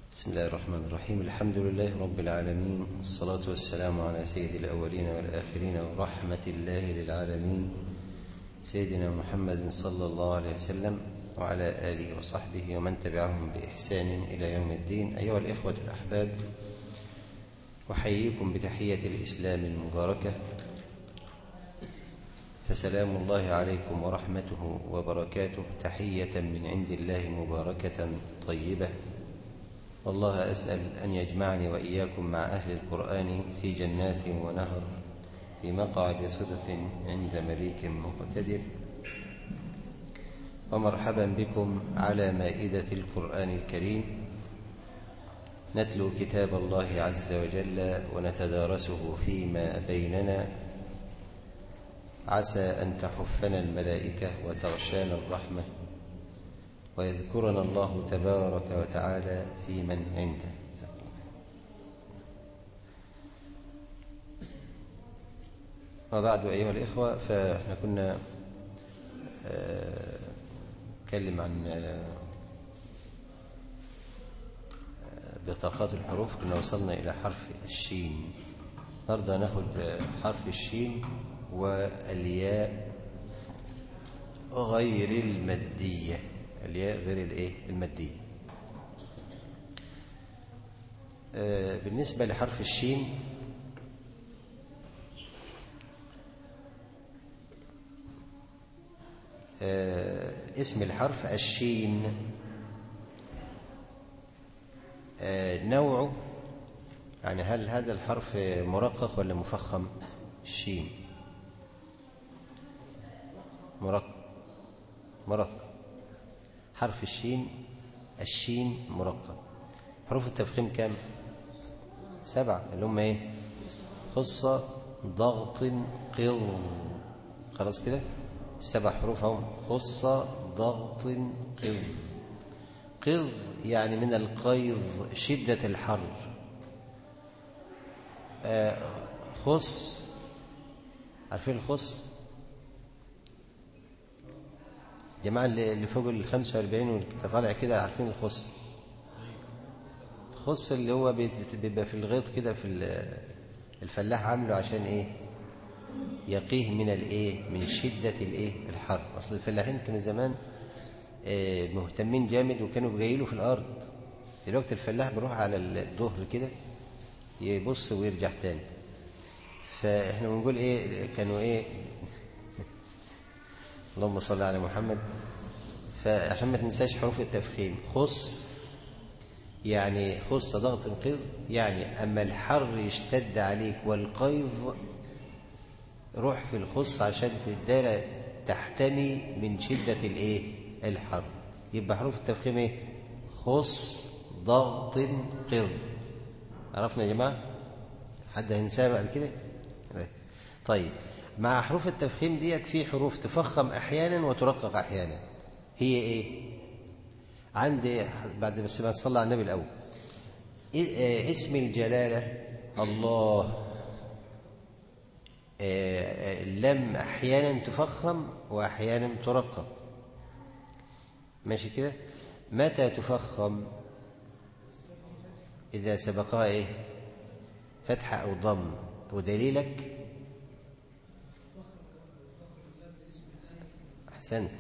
بسم الله الرحمن الرحيم الحمد لله رب العالمين والصلاة والسلام على سيد الأولين والآخرين ورحمة الله للعالمين سيدنا محمد صلى الله عليه وسلم وعلى آله وصحبه ومن تبعهم بإحسان إلى يوم الدين أيها الإخوة الأحباب أحييكم بتحية الإسلام المباركة فسلام الله عليكم ورحمته وبركاته تحية من عند الله مباركة طيبة والله أسأل أن يجمعني وإياكم مع أهل القرآن في جنات ونهر في مقعد صدق عند مليك مقتدر ومرحبا بكم على مائدة القرآن الكريم نتلو كتاب الله عز وجل ونتدارسه فيما بيننا عسى أن تحفنا الملائكة وتغشانا الرحمة ويذكرنا الله تبارك وتعالى في من عنده وبعد أيها الإخوة فإحنا كنا نتكلم عن بطاقات الحروف كنا وصلنا إلى حرف الشين النهارده ناخد حرف الشين والياء غير المادية الياء غير الايه المادية آه بالنسبة لحرف الشين آه اسم الحرف الشين آه نوعه يعني هل هذا الحرف مرقق ولا مفخم الشين مرقق مرقق حرف الشين الشين مرقق حروف التفخيم كام سبعة اللي هم ايه خصة ضغط قض خلاص كده السبع حروف هم خصة ضغط قض قض يعني من القيظ شدة الحر آه خص عارفين الخص جماعة اللي فوق ال 45 واللي طالع كده عارفين الخص الخص اللي هو بيبقى في الغيط كده في الفلاح عامله عشان ايه يقيه من الايه من شدة الايه الحر اصل الفلاحين كانوا زمان آه مهتمين جامد وكانوا بيجيلوا في الارض دلوقتي الفلاح بيروح على الظهر كده يبص ويرجع تاني فاحنا بنقول ايه كانوا ايه اللهم صل على محمد فعشان ما تنساش حروف التفخيم خص يعني خص ضغط القيظ يعني اما الحر يشتد عليك والقيظ روح في الخص عشان تقدر تحتمي من شدة الايه الحر يبقى حروف التفخيم ايه خص ضغط قض عرفنا يا جماعه حد هينساها بعد كده طيب مع حروف التفخيم ديت في حروف تفخم احيانا وترقق احيانا هي ايه عندي بعد بس ما نصلي على النبي الاول إيه اسم الجلاله الله لم احيانا تفخم واحيانا ترقق ماشي كده متى تفخم اذا سبقها ايه فتحه او ضم ودليلك أحسنت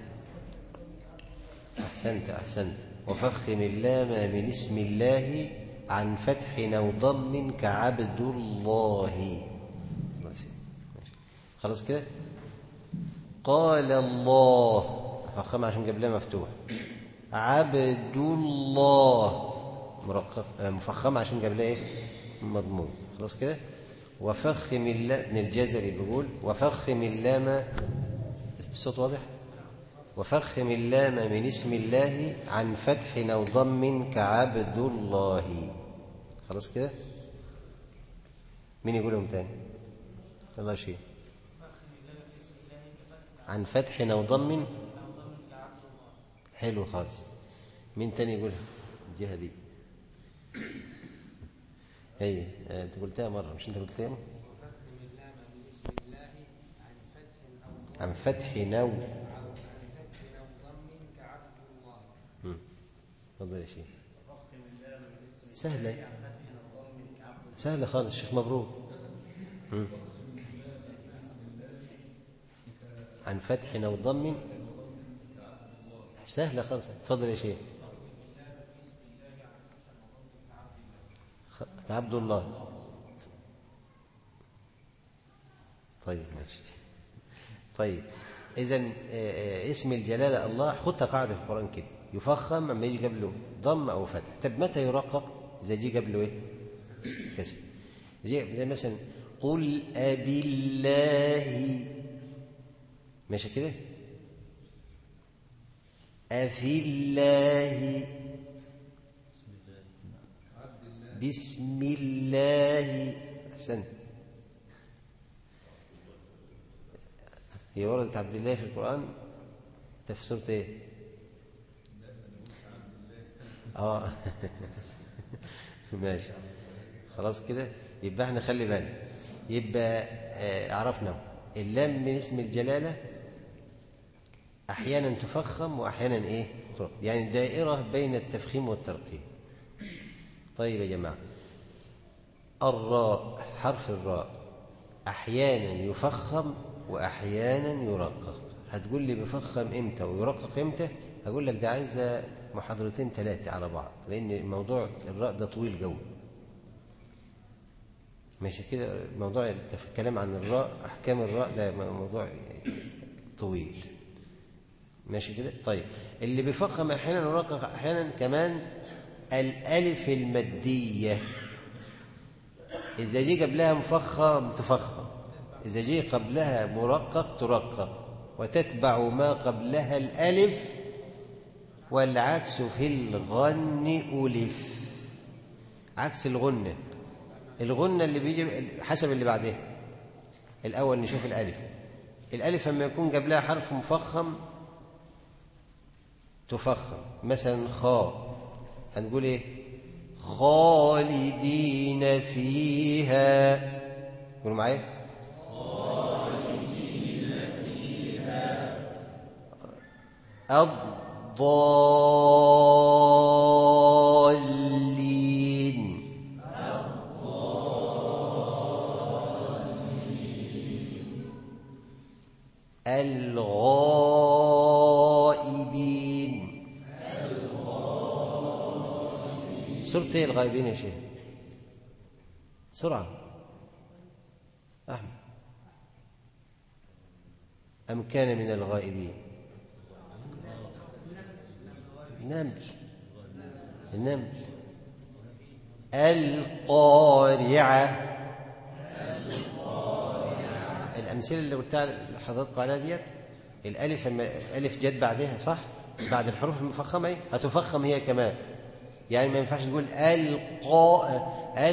أحسنت أحسنت وفخم اللام من اسم الله عن فتح أو ضم كعبد الله خلاص كده قال الله فخم عشان قبلها مفتوح عبد الله مرقق مفخم عشان قبلها ايه مضمون خلاص كده وفخم اللام ابن الجزري بيقول وفخم اللام الصوت واضح وفخم اللام من اسم الله عن فتح أو ضم كعبد الله خلاص كده مين يقولهم تاني الله شيء عن فتح أو ضم حلو خالص مين تاني يقول الجهة دي هي انت قلتها مرة مش انت قلتها عن فتح نو اتفضل يا شيخ سهلة سهلة خالص الشيخ مبروك مم. عن فتح أو ضم سهلة خالص تفضل يا شيخ خ- عبد الله طيب ماشي طيب إذا اسم الجلالة الله خدها قاعدة في القرآن كده يفخم أما يجي قبله ضم أو فتح طب متى يرقق إذا جه قبله إيه؟ كسر زي, زي مثلا قل أبي الله ماشي كده أفي الله بسم الله أحسنت هي وردت عبد الله في القرآن انت في سورة ايه؟ اه ماشي خلاص كده يبقى احنا خلي بالنا يبقى آه عرفنا اللام من اسم الجلالة أحيانا تفخم وأحيانا إيه ترق يعني دائرة بين التفخيم والترقيم طيب يا جماعة الراء حرف الراء أحيانا يفخم وأحيانا يرقق هتقول لي بفخم إمتى ويرقق إمتى هقول لك ده عايزة محاضرتين ثلاثة على بعض لأن موضوع الراء ده طويل جو ماشي كده موضوع الكلام عن الراء أحكام الراء ده موضوع طويل ماشي كده طيب اللي بيفخم أحيانا ويرقق أحيانا كمان الألف المادية إذا جه قبلها مفخم تفخم إذا جه قبلها مرقق ترقق وتتبع ما قبلها الألف والعكس في الغن ألف عكس الغنة الغنة اللي بيجي حسب اللي بعدها الأول نشوف الألف الألف لما يكون قبلها حرف مفخم تفخم مثلا خاء هنقول ايه خالدين فيها قولوا معايا خالدين فيها الضالين الغائبين سورة ايه الغائبين يا شيخ سرعة أحمد أم كان من الغائبين النمل النمل القارعة الأمثلة اللي قلتها لحضراتكم عليها ديت الألف لما الألف جت بعدها صح؟ بعد الحروف المفخمة ايه؟ هتفخم هي كمان يعني ما ينفعش تقول القا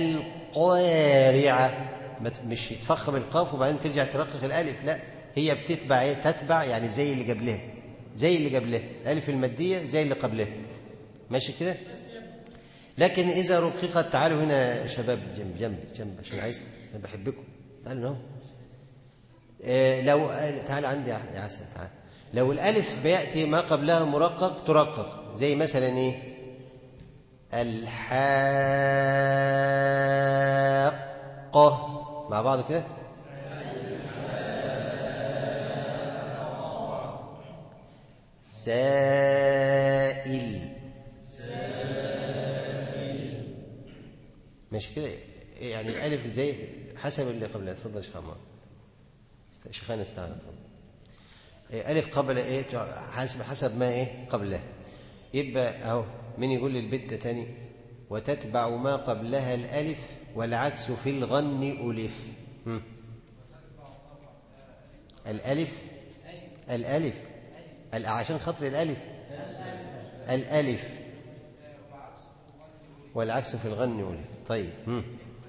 القارعة مش يتفخم القاف وبعدين ترجع ترقق الألف لا هي بتتبع ايه؟ تتبع يعني زي اللي قبلها زي اللي قبلها الألف المادية زي اللي قبلها ماشي كده؟ لكن إذا رققت تعالوا هنا يا شباب جنب جنب جنب عشان عايزكم أنا بحبكم تعالوا هنا إيه لو تعال عندي يا عسل تعال لو الألف بيأتي ما قبلها مرقق ترقق زي مثلا إيه الحاقة مع بعض كده سائل ماشي كده يعني الألف زي حسب اللي قبلها تفضل شيخ عمار شيخان استعانى تفضل ألف قبل إيه حسب حسب ما إيه قبله يبقى أهو مين يقول لي البت تاني وتتبع ما قبلها الألف والعكس في الغن ألف هم. الألف الألف عشان خاطر الألف الألف والعكس في الغن ألف طيب هم.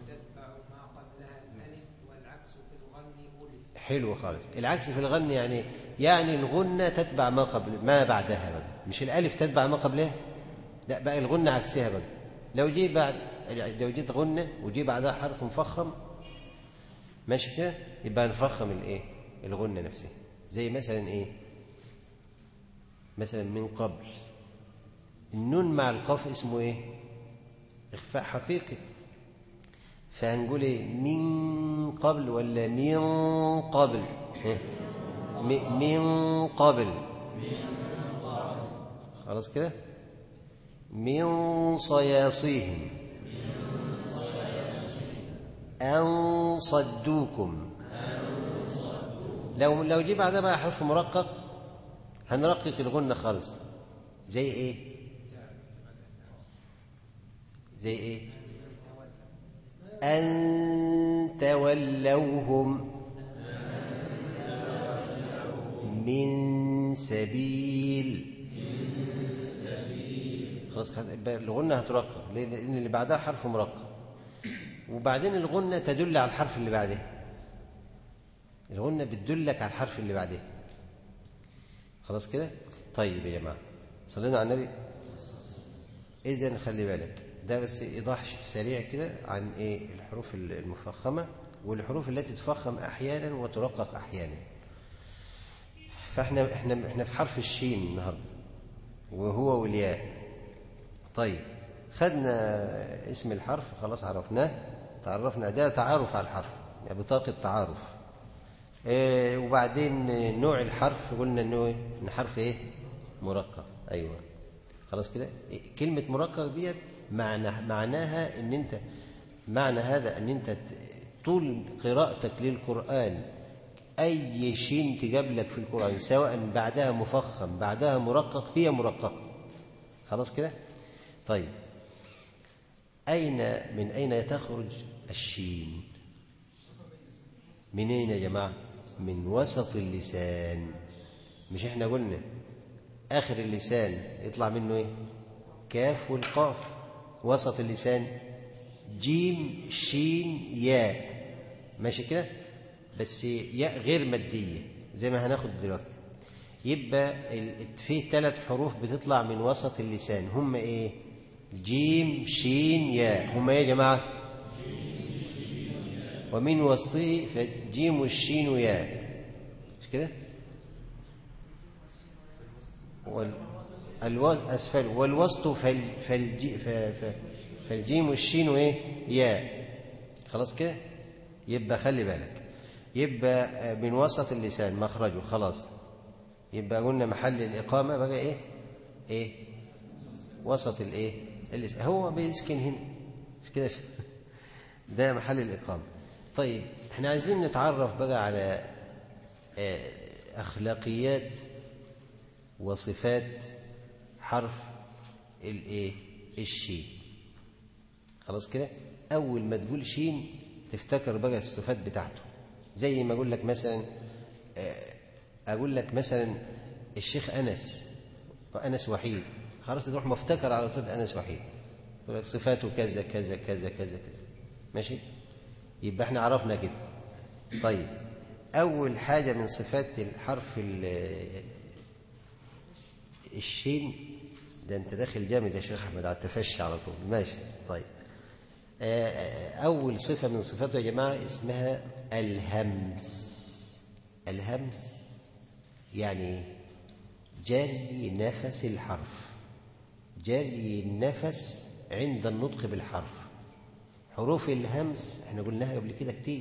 حلو خالص العكس في الغن يعني يعني الغنة تتبع ما قبل ما بعدها بقى مش الألف تتبع ما قبلها لا بقى الغنة عكسها بقى لو جي بعد لو جيت غنة وجي بعدها حرف مفخم ماشي كده يبقى نفخم الايه الغنة نفسها زي مثلا ايه مثلا من قبل النون مع القاف اسمه ايه إخفاء حقيقي فهنقول إيه من قبل ولا من قبل إيه؟ من قبل خلاص كده من صياصيهم أن صدوكم لو لو جه بعدها بقى حرف مرقق هنرقق الغنة خالص زي ايه زي ايه أن تولوهم من سبيل خلاص الغنة هترقق لأن اللي بعدها حرف مرقق وبعدين الغنة تدل على الحرف اللي بعده الغنة بتدلك على الحرف اللي بعده خلاص كده طيب يا جماعة صلينا على النبي إذا خلي بالك ده بس إيضاح سريع كده عن إيه الحروف المفخمة والحروف التي تفخم أحيانا وترقق أحيانا فإحنا إحنا إحنا في حرف الشين النهارده وهو والياء طيب خدنا اسم الحرف خلاص عرفناه تعرفنا ده تعارف على الحرف يعني بطاقة تعارف إيه وبعدين نوع الحرف قلنا انه ايه ان حرف ايه مرقق ايوه خلاص كده إيه كلمة مرقق ديت معنى معناها ان انت معنى هذا ان انت طول قراءتك للقرآن أي شين تجاب في القرآن سواء بعدها مفخم بعدها مرقق هي مرققة خلاص كده طيب أين من أين تخرج الشين منين يا جماعة من وسط اللسان مش احنا قلنا آخر اللسان يطلع منه ايه كاف والقاف وسط اللسان جيم شين ياء ماشي كده بس ياء غير مادية زي ما هناخد دلوقتي يبقى فيه ثلاث حروف بتطلع من وسط اللسان هم ايه جيم شين ياء هم ايه يا جماعه ومن وسطه جيم والشين وياء مش كده والوسط أسفل والوسط فال فالجي فالجيم والشين وإيه ياء خلاص كده يبقى خلي بالك يبقى من وسط اللسان مخرجه خلاص يبقى قلنا محل الإقامة بقى إيه إيه وسط الإيه اللسان هو بيسكن هنا مش كده ده محل الإقامة طيب احنا عايزين نتعرف بقى على أخلاقيات وصفات حرف الايه الشين خلاص كده أول ما تقول شين تفتكر بقى الصفات بتاعته زي ما أقول لك مثلا أقول لك مثلا الشيخ أنس وأنس وحيد خلاص تروح مفتكر على طول أنس وحيد تقول لك صفاته كذا كذا كذا كذا كذا ماشي يبقى احنا عرفنا كده طيب أول حاجة من صفات الحرف الشين ده أنت داخل جامد يا شيخ أحمد على التفشي على طول ماشي طيب أول صفة من صفاته يا جماعة اسمها الهمس الهمس يعني جري نفس الحرف جري النفس عند النطق بالحرف حروف الهمس احنا قلناها قبل كده كتير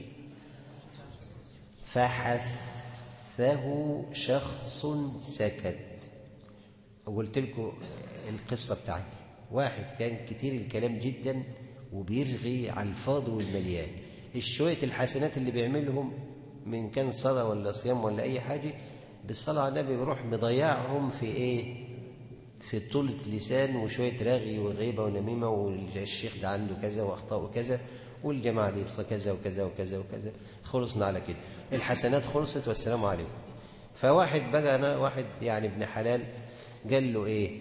فحثه شخص سكت وقلت لكم القصة بتاعتي واحد كان كتير الكلام جدا وبيرغي على الفاضي والمليان الشوية الحسنات اللي بيعملهم من كان صلاة ولا صيام ولا أي حاجة بالصلاة على النبي بيروح مضيعهم في إيه في طولة لسان وشوية رغي وغيبة ونميمة والشيخ ده عنده كذا وأخطاء وكذا والجماعة دي كذا وكذا وكذا وكذا خلصنا على كده الحسنات خلصت والسلام عليكم فواحد بقى أنا واحد يعني ابن حلال قال له إيه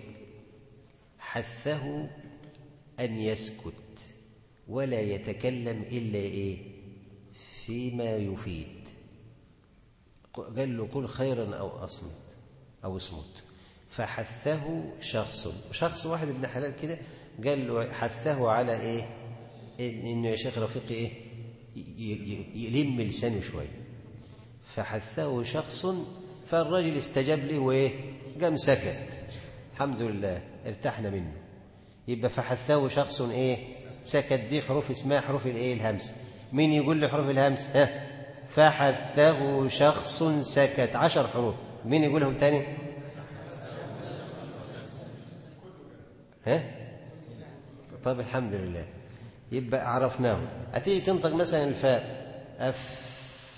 حثه أن يسكت ولا يتكلم إلا إيه فيما يفيد قال له قل خيرا أو أصمت أو اصمت فحثه شخص شخص واحد ابن حلال كده قال له حثه على ايه انه يا شيخ رفيقي ايه يلم لسانه شويه فحثه شخص فالرجل استجاب له وايه قام سكت الحمد لله ارتحنا منه يبقى فحثه شخص ايه سكت دي حروف اسمها حروف الايه الهمس مين يقول لي حروف الهمس ها فحثه شخص سكت عشر حروف مين يقولهم تاني ها طب الحمد لله يبقى عرفناه هتيجي تنطق مثلا الفاء اف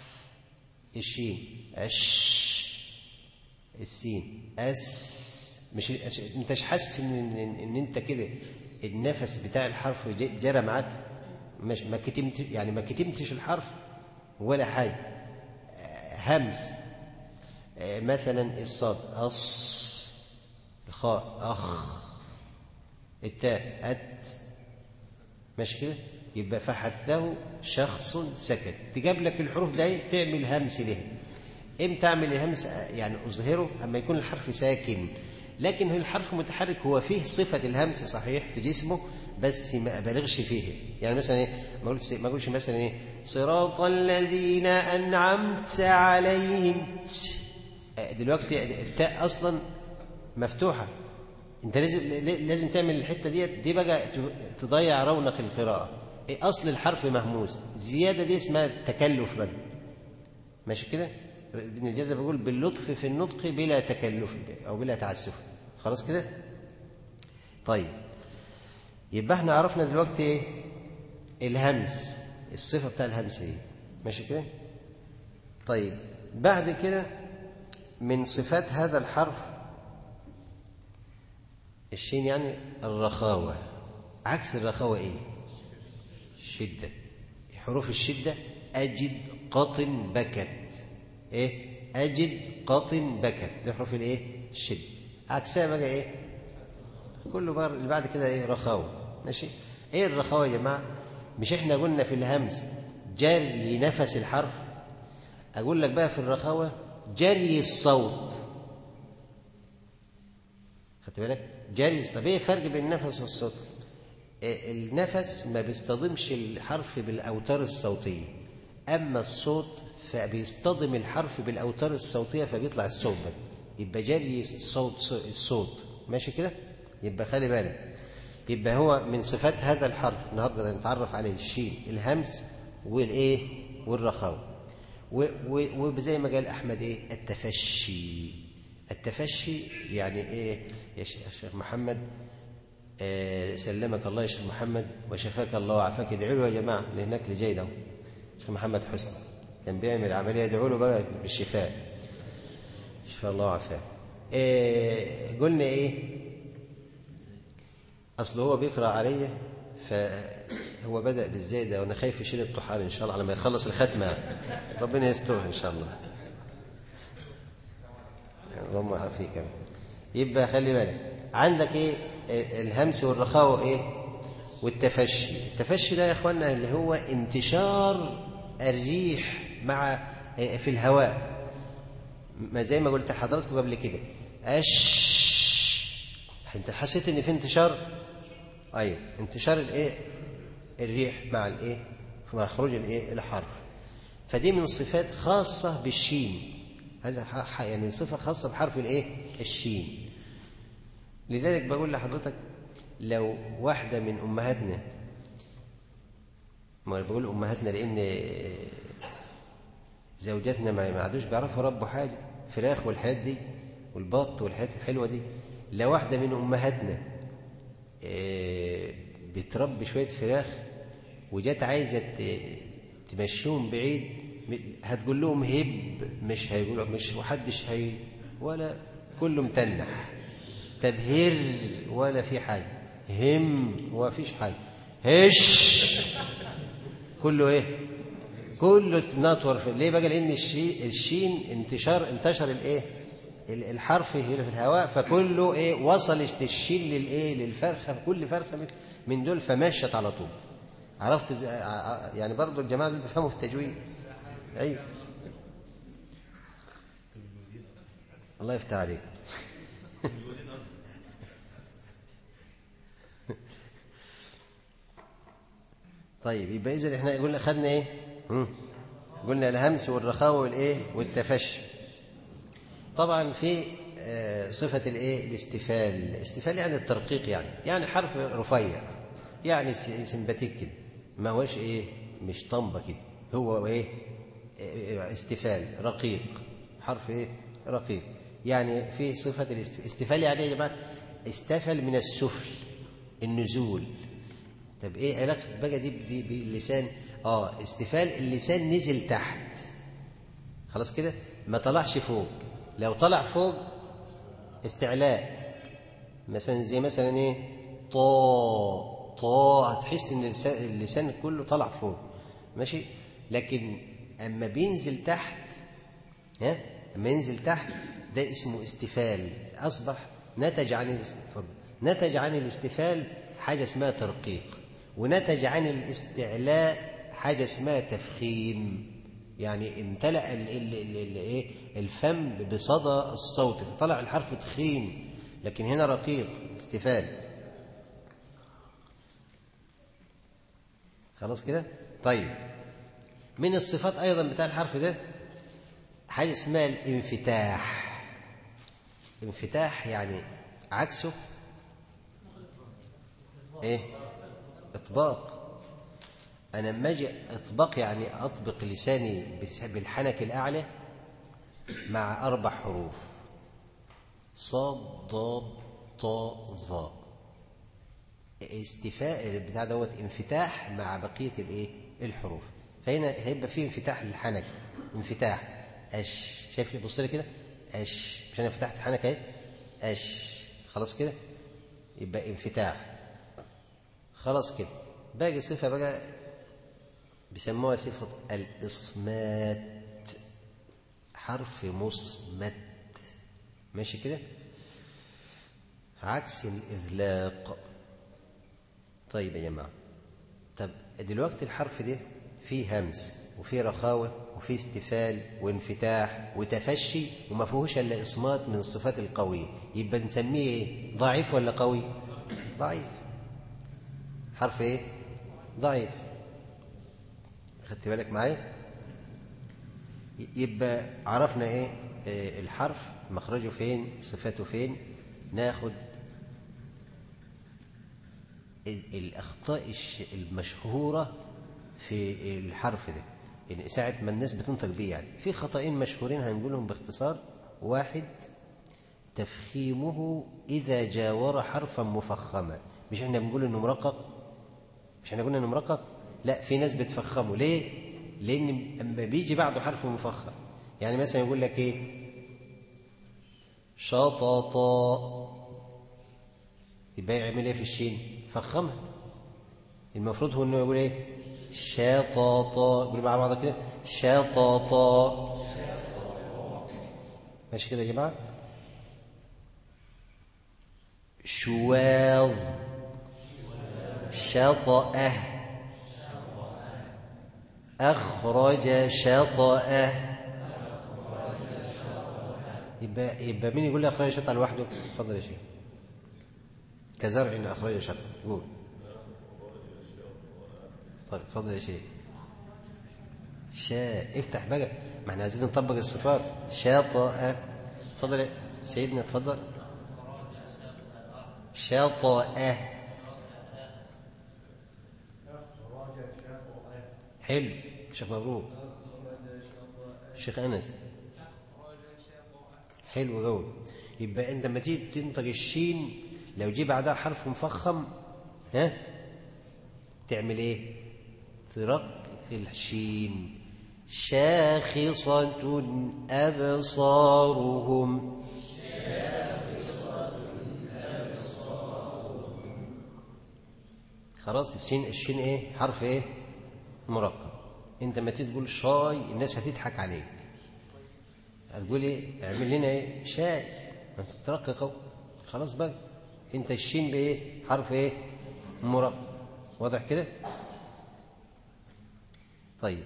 الشين اش السين اس مش انت مش حاسس ان ان انت كده النفس بتاع الحرف جرى معاك مش ما كتمت يعني ما كتمتش الحرف ولا حاجه همس مثلا الصاد اص الخاء اخ التاء ات ماشي كده يبقى فحثه شخص سكت تجاب لك الحروف دي تعمل همس له امتى اعمل الهمس يعني اظهره اما يكون الحرف ساكن لكن الحرف متحرك هو فيه صفه الهمس صحيح في جسمه بس ما ابالغش فيه يعني مثلا ايه ما اقولش ما اقولش مثلا ايه صراط الذين انعمت عليهم دلوقتي التاء اصلا مفتوحه انت لازم لازم تعمل الحته ديت دي بقى تضيع رونق القراءه إيه اصل الحرف مهموس زياده دي اسمها تكلف بقى ماشي كده ابن الجزر بيقول باللطف في النطق بلا تكلف او بلا تعسف خلاص كده طيب يبقى احنا عرفنا دلوقتي ايه الهمس الصفه بتاع الهمس ايه ماشي كده طيب بعد كده من صفات هذا الحرف الشين يعني الرخاوة عكس الرخاوة ايه الشدة حروف الشدة أجد قط بكت ايه أجد قط بكت دي حروف الايه الشدة عكسها بقى ايه كله بقى اللي بعد كده ايه رخاوة ماشي ايه الرخاوة يا جماعة مش احنا قلنا في الهمس جري نفس الحرف اقول لك بقى في الرخاوة جري الصوت خدت بالك جري طب ايه الفرق بين النفس والصوت النفس ما بيصطدمش الحرف بالاوتار الصوتيه اما الصوت فبيصطدم الحرف بالاوتار الصوتيه فبيطلع الصوت بقى يبقى جري الصوت الصوت ماشي كده يبقى خلي بالك يبقى هو من صفات هذا الحرف النهارده نتعرف عليه الشين الهمس والايه والرخاوه وزي ما قال احمد ايه التفشي التفشي يعني ايه يا شيخ محمد آه سلمك الله يا شيخ محمد وشفاك الله وعافاك ادعوا له يا جماعه لهناك لجاي ده شيخ محمد حسني كان بيعمل عمليه ادعوا له بقى بالشفاء شفاء الله وعافاه آه قلنا ايه اصل هو بيقرا عليا فهو بدا بالزايده وانا خايف يشيل الطحال ان شاء الله على ما يخلص الختمه ربنا يسترها ان شاء الله اللهم عافيك يبقى خلي بالك عندك ايه الهمس والرخاوه ايه والتفشي التفشي ده يا اخوانا اللي هو انتشار الريح مع في الهواء ما زي ما قلت لحضراتكم قبل كده اش انت حسيت ان في انتشار ايوه انتشار الايه الريح مع الايه مع خروج الايه الحرف فدي من صفات خاصه بالشين هذا يعني صفة خاصة بحرف الايه الشين لذلك بقول لحضرتك لو واحدة من أمهاتنا ما بقول أمهاتنا لأن زوجاتنا ما عادوش بيعرفوا ربوا حاجة فراخ والحاجات دي والبط والحاجات الحلوة دي لو واحدة من أمهاتنا بتربي شوية فراخ وجات عايزة تمشيهم بعيد هتقول لهم هب مش هيقولوا مش محدش هي ولا كله متنح طب هر ولا في حاجه هم وفيش حاجه هش كله ايه كله نطور في ليه بقى لان الشي الشين انتشار انتشر الايه الحرف هنا في الهواء فكله ايه وصل الشين للايه للفرخه كل فرخه من دول فمشت على طول عرفت يعني برضو الجماعه دول بيفهموا في التجويد ايوه الله يفتح عليك طيب يبقى اذا احنا قلنا خدنا ايه قلنا الهمس والرخاوه والايه والتفشي طبعا في آه، صفة الايه الاستفال الاستفال يعني الترقيق يعني يعني حرف رفيع يعني سمباتيك كده ما هوش ايه مش طنبة كده هو ايه آه، استفال رقيق حرف ايه رقيق يعني في صفة الاستفال يعني يا جماعة استفل من السفل النزول طب ايه علاقة بقى دي باللسان اه استفال اللسان نزل تحت خلاص كده ما طلعش فوق لو طلع فوق استعلاء مثلا زي مثلا ايه طا طا هتحس ان اللسان كله طلع فوق ماشي لكن اما بينزل تحت ها اما ينزل تحت ده اسمه استفال اصبح نتج عن الاستفال نتج عن الاستفال حاجه اسمها ترقيق ونتج عن الاستعلاء حاجه اسمها تفخيم يعني امتلأ الايه الفم بصدى الصوت طلع الحرف تخين لكن هنا رقيق استفال خلاص كده طيب من الصفات ايضا بتاع الحرف ده حاجه اسمها الانفتاح انفتاح يعني عكسه ايه اطباق أنا لما أجي أطبق يعني أطبق لساني بالحنك الأعلى مع أربع حروف صاد ضاد طاء ظاء استفاء البتاع دوت انفتاح مع بقية الايه الحروف فهنا هيبقى فيه انفتاح للحنك انفتاح اش شايف بص لي كده اش مش انا فتحت حنك اهي اش خلاص كده يبقى انفتاح خلاص كده باقي صفه بقى بيسموها صفة الإصمات حرف مصمت ماشي كده عكس الإذلاق طيب يا جماعة طب دلوقتي الحرف ده فيه همس وفيه رخاوة وفيه استفال وانفتاح وتفشي وما فيهوش إلا إصمات من الصفات القوية يبقى نسميه إيه؟ ضعيف ولا قوي؟ ضعيف حرف إيه؟ ضعيف خدت بالك معايا يبقى عرفنا ايه آه، الحرف مخرجه فين صفاته فين ناخد الاخطاء المشهوره في الحرف ده يعني ساعه ما الناس بتنطق بيه يعني في خطأين مشهورين هنقولهم باختصار واحد تفخيمه اذا جاور حرفا مفخما مش احنا بنقول انه مرقق مش احنا قلنا انه مرقق لا في ناس بتفخمه ليه لان اما بيجي بعده حرف مفخم يعني مثلا يقول لك ايه شططا يبقى يعمل ايه في الشين فخمها المفروض هو انه يقول ايه شططا يقول مع بعض كده شططا ماشي كده يا جماعه شواظ شطأه أخرج شطأه يبقى يبقى مين يقول لي أخرج شطأه لوحده؟ اتفضل يا شيخ كزرع أخرج شطأه قول طيب اتفضل يا شيخ شاء افتح بقى ما احنا عايزين نطبق الصفات شاطئ اتفضل سيدنا اتفضل شاطئ حلو شيخ مبروك شيخ انس حلو قوي يبقى انت لما تيجي تنطق الشين لو جه بعدها حرف مفخم ها تعمل ايه ترقق الشين شاخصة أبصارهم خلاص الشين الشين ايه حرف ايه مركب انت ما تيجي تقول شاي الناس هتضحك عليك هتقول ايه اعمل لنا ايه شاي ما انت ترقق اهو خلاص بقى انت الشين بايه حرف ايه مركب واضح كده طيب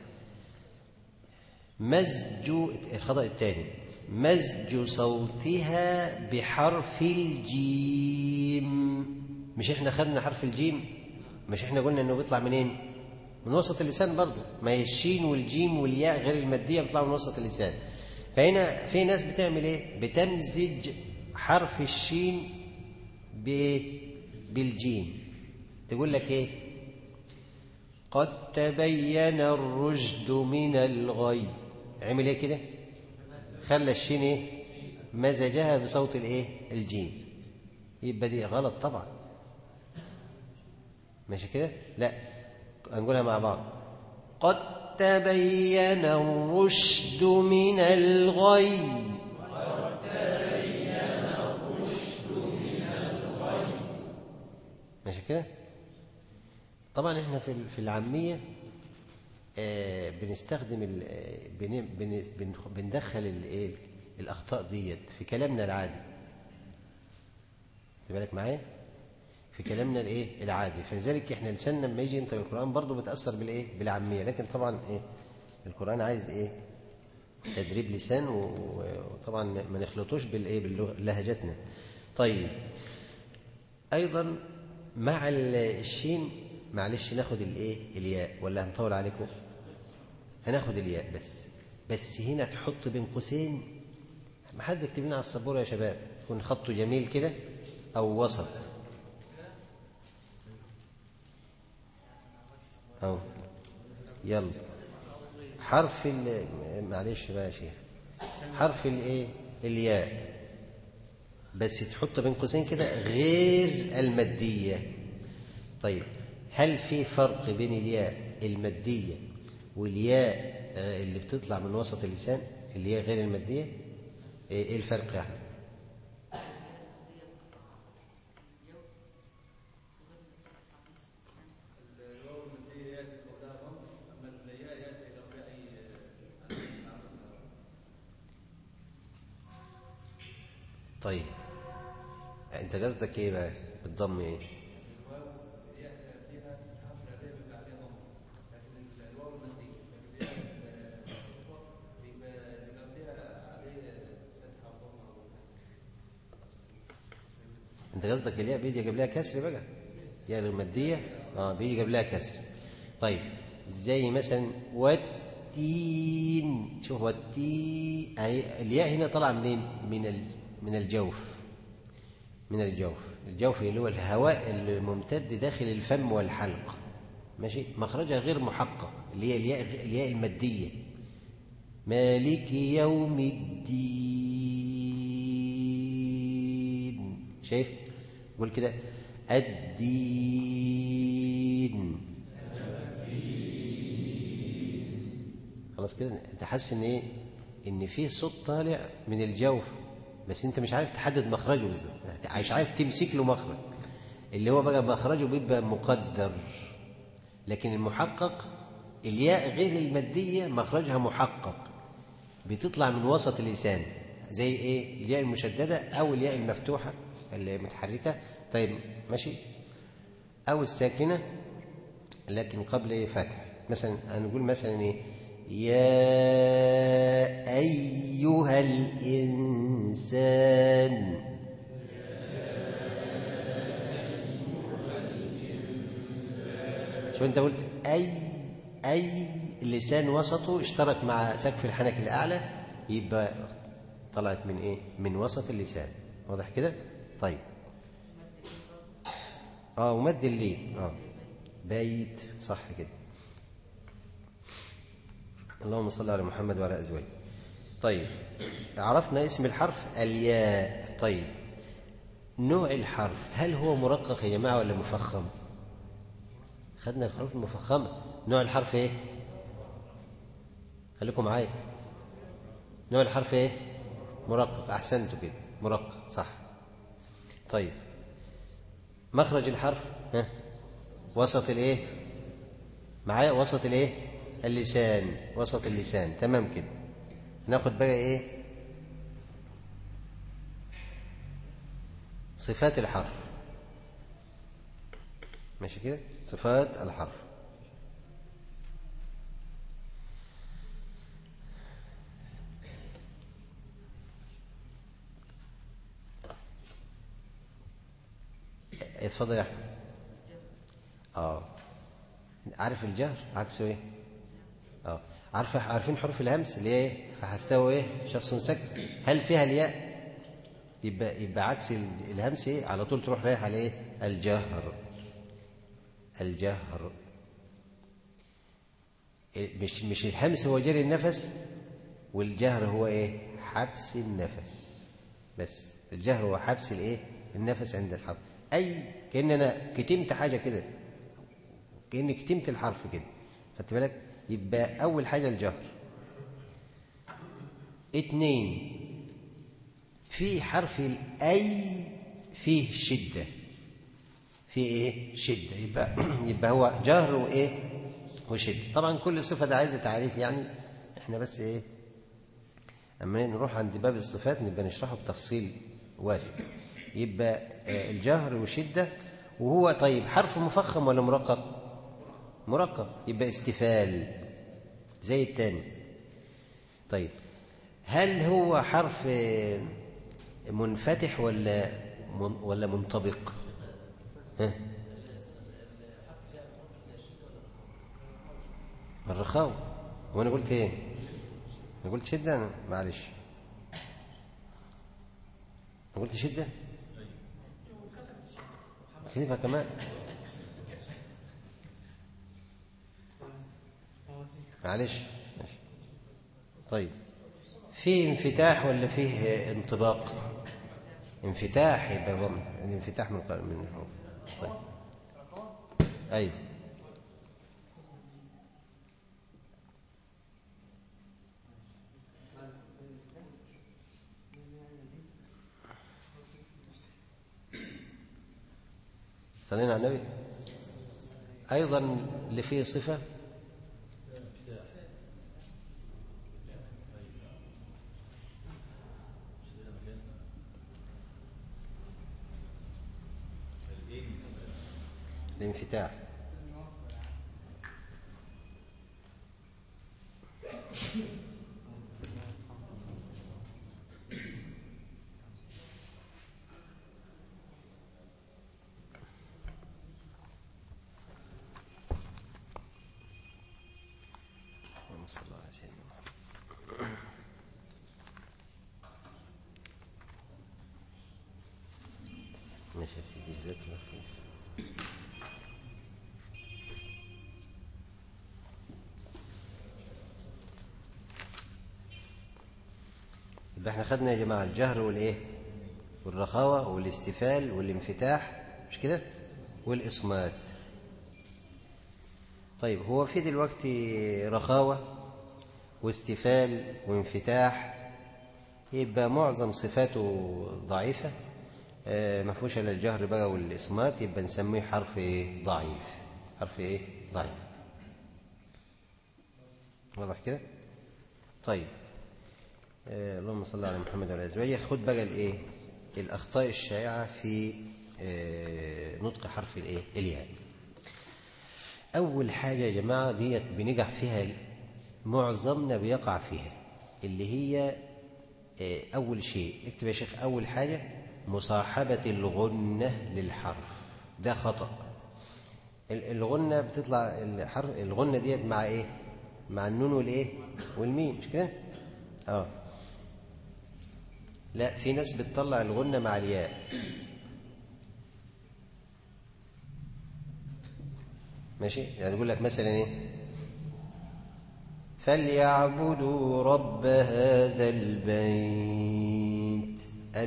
مزج الخطأ الثاني مزج صوتها بحرف الجيم مش احنا خدنا حرف الجيم مش احنا قلنا انه بيطلع منين من وسط اللسان برضه ما هي الشين والجيم والياء غير المادية بيطلعوا من وسط اللسان فهنا في ناس بتعمل ايه بتمزج حرف الشين بايه بالجيم تقول لك ايه قد تبين الرشد من الغي عمل ايه كده خلى الشين ايه مزجها بصوت الايه الجيم يبقى دي غلط طبعا ماشي كده لا هنقولها مع بعض قد تبين الرشد من الغي قد تبين الرشد من الغي ماشي كده طبعا احنا في في العاميه آه بنستخدم ال بن بن بن بندخل الايه الاخطاء ديت في كلامنا العادي خد بالك معايا في كلامنا الايه العادي فلذلك احنا لساننا لما يجي ينطق القران برضه بتاثر بالايه بالعاميه لكن طبعا ايه القران عايز ايه تدريب لسان وطبعا ما نخلطوش بالايه بلهجتنا طيب ايضا مع الشين معلش ناخد الايه الياء ولا هنطول عليكم هناخد الياء بس بس هنا تحط بين قوسين ما حد يكتب لنا على السبوره يا شباب يكون خطه جميل كده او وسط أو يلا حرف ال معلش بقى يا شيخ حرف الايه الياء بس تحط بين قوسين كده غير الماديه طيب هل في فرق بين الياء الماديه والياء اللي بتطلع من وسط اللسان اللي هي غير الماديه ايه الفرق يا احمد طيب انت قصدك ايه بقى بالضم ايه انت قصدك الياء بيجي يجيب لها كسر بقى ياء الماديه اه بيجي يجيب لها كسر طيب زي مثلا والتين شوف والتين الياء هنا طالعه منين من ال... من الجوف من الجوف الجوف اللي هو الهواء الممتد داخل الفم والحلق ماشي مخرجها غير محقق اللي هي الياء الياء الماديه مالك يوم الدين شايف قول كده الدين خلاص كده انت حاسس ان ايه ان في صوت طالع من الجوف بس انت مش عارف تحدد مخرجه بالظبط مش عارف تمسك له مخرج اللي هو بقى مخرجه بيبقى مقدر لكن المحقق الياء غير الماديه مخرجها محقق بتطلع من وسط اللسان زي ايه الياء المشدده او الياء المفتوحه المتحركه طيب ماشي او الساكنه لكن قبل ايه فتح مثلا هنقول مثلا ايه يا ايها الانسان شو انت قلت اي اي اللسان وسطه اشترك مع سقف الحنك الاعلى يبقى طلعت من ايه من وسط اللسان واضح كده طيب اه ومد الليل اه بايت صح كده اللهم صل على محمد وعلى ازواجه طيب عرفنا اسم الحرف الياء طيب نوع الحرف هل هو مرقق يا جماعه ولا مفخم خدنا الحروف المفخمه نوع الحرف ايه خليكم معايا نوع الحرف ايه مرقق احسنتوا كده مرقق صح طيب مخرج الحرف ها وسط الايه معايا وسط الايه اللسان وسط اللسان تمام كده ناخد بقى ايه صفات الحرف ماشي كده صفات الحرف اتفضل يا احمد اه عارف الجهر عكسه ايه اه عارفه عارفين حروف الهمس اللي هي ايه فحثه ايه شخص سكت هل فيها الياء يبقى يبقى عكس الهمس ايه على طول تروح رايح على ايه الجهر الجهر مش مش الهمس هو جري النفس والجهر هو ايه حبس النفس بس الجهر هو حبس الايه النفس عند الحرف اي كان انا كتمت حاجه كده كاني كتمت الحرف كده خدت بالك يبقى اول حاجه الجهر اتنين في حرف الاي فيه شده في ايه شده يبقى يبقى هو جهر وايه وشده طبعا كل صفه ده عايزه تعريف يعني احنا بس ايه اما نروح عند باب الصفات نبقى نشرحه بتفصيل واسع يبقى الجهر وشده وهو طيب حرف مفخم ولا مرقق مرقق يبقى استفال زي الثاني طيب هل هو حرف منفتح ولا ولا منطبق ها الرخاوة وانا قلت ايه انا قلت شدة انا معلش انا قلت شدة كذبها كمان معلش ماشي طيب فيه انفتاح ولا فيه انطباق انفتاح يبقى هو الانفتاح من من الحروف طيب ايوه صلينا على النبي ايضا اللي فيه صفه الانفتاح اللهم صل على سيدنا محمد ماشي يا سيدي جزاك الله خير يبقى احنا خدنا يا جماعه الجهر والايه والرخاوه والاستفال والانفتاح مش كده والاصمات طيب هو في دلوقتي رخاوه واستفال وانفتاح يبقى معظم صفاته ضعيفه آه ما فيهوش الا الجهر بقى والاصمات يبقى نسميه حرف ايه ضعيف حرف ايه ضعيف واضح كده طيب آه اللهم صل على محمد وعلى اله وصحبه خد بقى الايه الاخطاء الشائعه في آه نطق حرف الايه الياء اول حاجه يا جماعه ديت بنجح فيها معظمنا بيقع فيها اللي هي آه اول شيء اكتب يا شيخ اول حاجه مصاحبه الغنه للحرف ده خطا الغنه بتطلع الحرف الغنه ديت مع ايه مع النون والايه والميم مش كده اه لا في ناس بتطلع الغنة مع الياء ماشي يعني يقول لك مثلا ايه فليعبدوا رب هذا البيت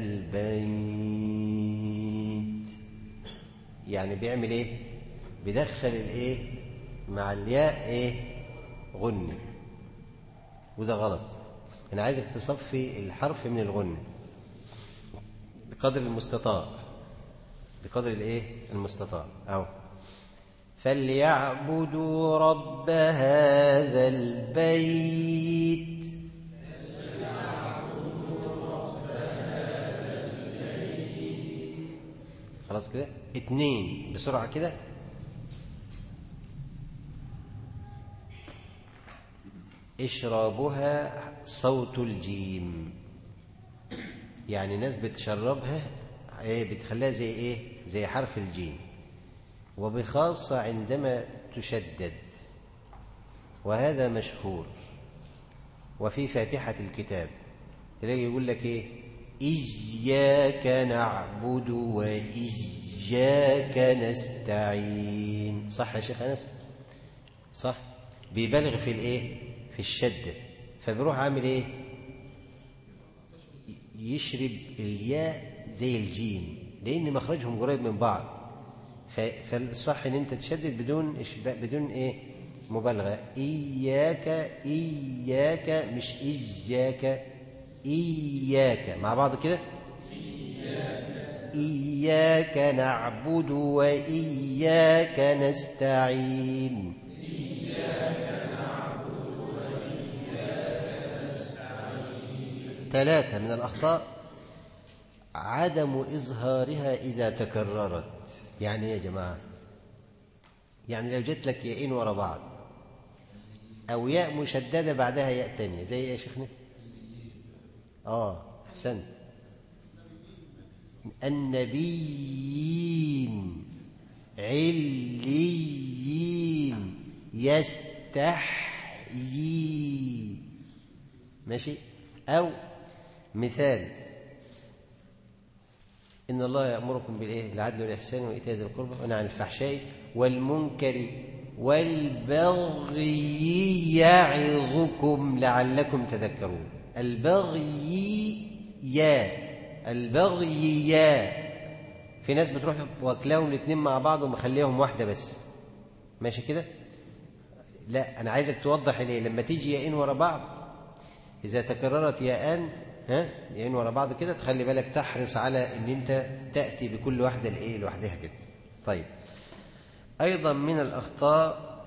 البيت يعني بيعمل ايه بيدخل الايه مع الياء ايه غنة وده غلط انا عايزك تصفي الحرف من الغنة بقدر المستطاع بقدر الايه المستطاع اهو فليعبدوا رب هذا البيت خلاص كده اتنين بسرعة كده اشرابها صوت الجيم يعني ناس بتشربها ايه بتخليها زي ايه زي حرف الجيم وبخاصة عندما تشدد وهذا مشهور وفي فاتحة الكتاب تلاقي يقول لك إيه إياك نعبد وإياك نستعين صح يا شيخ أنس صح بيبالغ في الإيه في الشدة فبيروح عامل إيه يشرب الياء زي الجيم لأن مخرجهم قريب من بعض فالصح ان انت تشدد بدون بدون ايه مبالغه اياك اياك مش اياك اياك مع بعض كده إياك نعبد وإياك نستعين إياك نعبد وإياك نستعين ثلاثة من الأخطاء عدم إظهارها إذا تكررت يعني يا جماعة يعني لو جت لك ياءين ورا بعض أو ياء مشددة بعدها ياء تانية زي إيه يا شيخنا آه أحسنت النبيين عليين يستحيي ماشي أو مثال إن الله يأمركم بالإيه؟ بالعدل والإحسان وإيتاء ذي القربى والنهي عن الفحشاء والمنكر والبغي يعظكم لعلكم تذكرون البغي يا البغي يا في ناس بتروح واكلاهم الاثنين مع بعض ومخليهم واحده بس ماشي كده لا انا عايزك توضح ليه لما تيجي ياءين ورا بعض اذا تكررت ياءان ها ياءين ورا بعض كده تخلي بالك تحرص على ان انت تاتي بكل واحده لايه لوحدها كده طيب ايضا من الاخطاء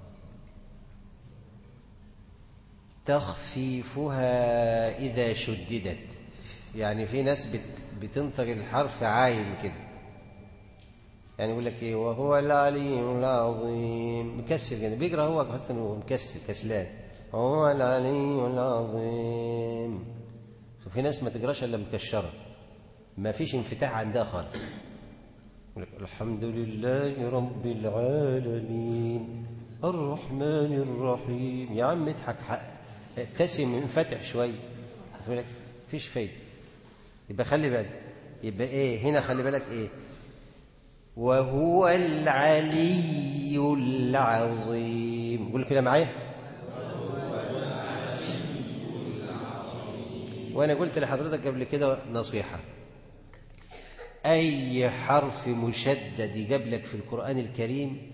تخفيفها إذا شددت يعني في ناس بت بتنطق الحرف عايم كده يعني يقول لك ايه وهو العلي العظيم مكسر كده بيقرا هو بس انه مكسر كسلان وهو العلي العظيم في ناس ما تقراش الا مكشره ما فيش انفتاح عندها خالص يقول لك الحمد لله رب العالمين الرحمن الرحيم يا عم اضحك حق ابتسم انفتح شويه تقول لك مفيش فايده يبقى خلي بالك يبقى ايه هنا خلي بالك ايه وهو العلي العظيم قول كده معايا وانا قلت لحضرتك قبل كده نصيحه اي حرف مشدد يقابلك في القران الكريم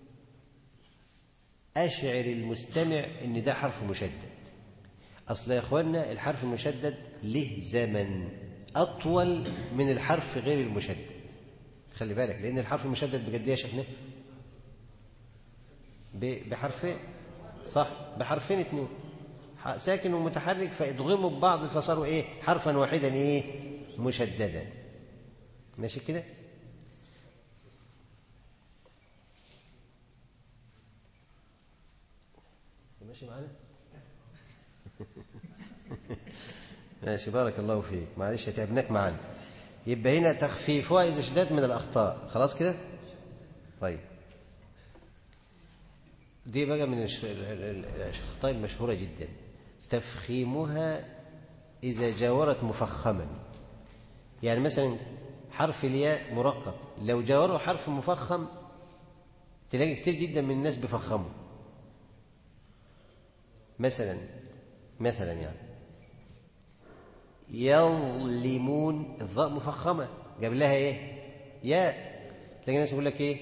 اشعر المستمع ان ده حرف مشدد أصل يا إخواننا الحرف المشدد له زمن أطول من الحرف غير المشدد خلي بالك لأن الحرف المشدد بجد يا شيخنا بحرفين صح بحرفين اتنين ساكن ومتحرك فادغموا ببعض فصاروا ايه حرفا واحدا ايه مشددا ماشي كده ماشي معانا ماشي بارك الله فيك معلش تعبناك معانا يبقى هنا تخفيفها إذا اشتداد من الأخطاء خلاص كده طيب دي بقى من الأخطاء المشهورة جدا تفخيمها إذا جاورت مفخما يعني مثلا حرف الياء مرقق لو جاوره حرف مفخم تلاقي كتير جدا من الناس بيفخموا مثلا مثلا يعني يظلمون الظاء مفخمة جاب لها ايه ياء تلاقي ناس يقول لك ايه